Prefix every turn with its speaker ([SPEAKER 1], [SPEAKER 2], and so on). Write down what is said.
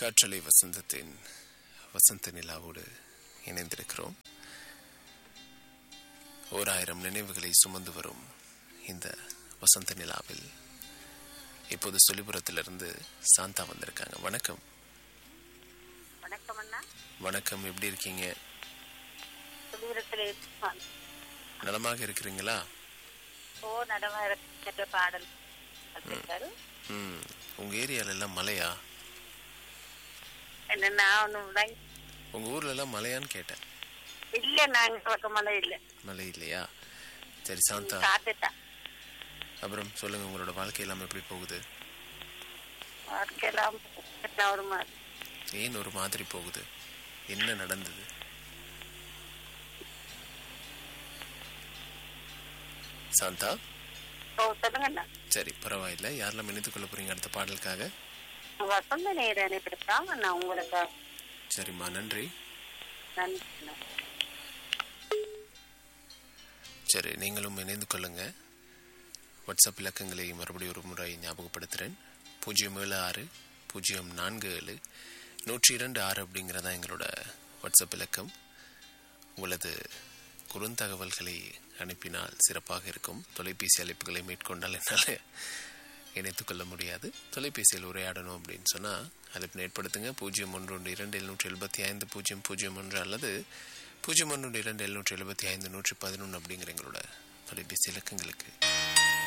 [SPEAKER 1] காற்றலை வசந்தத்தின் வசந்த நிலாவோடு இணைந்திருக்கிறோம் ஓர் ஆயிரம் நினைவுகளை சுமந்து வரும் இந்த வசந்த நிலாவில் இப்போது சொல்லிபுரத்திலிருந்து சாந்தா வந்திருக்காங்க வணக்கம்
[SPEAKER 2] வணக்கம் அண்ணா
[SPEAKER 1] வணக்கம் எப்படி இருக்கீங்க
[SPEAKER 2] சுதூரத்தில்
[SPEAKER 1] நலமாக இருக்கிறீங்களா
[SPEAKER 2] ஓ நடமா இருக்கிற பாடல் வச்சிருக்காரு
[SPEAKER 1] ம் உங்க ஏரியால எல்லாம் மழையா
[SPEAKER 2] என்னன்னா ஒண்ணு
[SPEAKER 1] உங்க ஊர்ல எல்லாம் மழையான்னு கேட்டேன்
[SPEAKER 2] இல்ல நாங்க பக்கமெல்லாம் இல்ல
[SPEAKER 1] மழை இல்லையா சரி சாந்தா
[SPEAKER 2] காத்துட்டேன்
[SPEAKER 1] அப்புறம் சொல்லுங்க உங்களோட வாழ்க்கை எல்லாம் எப்படி போகுது
[SPEAKER 2] வாழ்க்கையெல்லாம் எல்லாம் ஒரு மாதிரி
[SPEAKER 1] ஏன் ஒரு மாதிரி போகுது என்ன நடந்தது சாந்தா
[SPEAKER 2] ஓ சொல்லுங்க அண்ணா
[SPEAKER 1] சரி பரவாயில்ல யாரெல்லாம் இணைத்துக் கொள்ள போறீங்க அடுத்த பாடலுக்காக
[SPEAKER 2] வசந்த நேரம் அனுப்பியிருக்காங்க அண்ணா உங்களுக்கு
[SPEAKER 1] சரிம்மா நன்றி
[SPEAKER 2] நன்றி அண்ணா.
[SPEAKER 1] சரி நீங்களும் இணைந்து கொள்ளுங்க வாட்ஸ்அப் இலக்கங்களை மறுபடியும் ஒரு முறை ஞாபகப்படுத்துகிறேன் பூஜ்ஜியம் ஏழு ஆறு பூஜ்ஜியம் நான்கு ஏழு நூற்றி இரண்டு ஆறு அப்படிங்கிறதா எங்களோட வாட்ஸ்அப் இலக்கம் உங்களது குறுந்தகவல்களை அனுப்பினால் சிறப்பாக இருக்கும் தொலைபேசி அழைப்புகளை மேற்கொண்டால் என்னால் இணைத்துக் கொள்ள முடியாது தொலைபேசியில் உரையாடணும் அப்படின்னு சொன்னால் அழைப்பு ஏற்படுத்துங்க பூஜ்ஜியம் ஒன்று ஒன்று இரண்டு எழுநூற்றி எழுபத்தி ஐந்து பூஜ்ஜியம் பூஜ்ஜியம் ஒன்று அல்லது பூஜ்ஜியம் ஒன்று இரண்டு எழுநூற்றி எழுபத்தி ஐந்து நூற்றி பதினொன்று அப்படிங்கிற எங்களோட தொலைபேசி இலக்கங்களுக்கு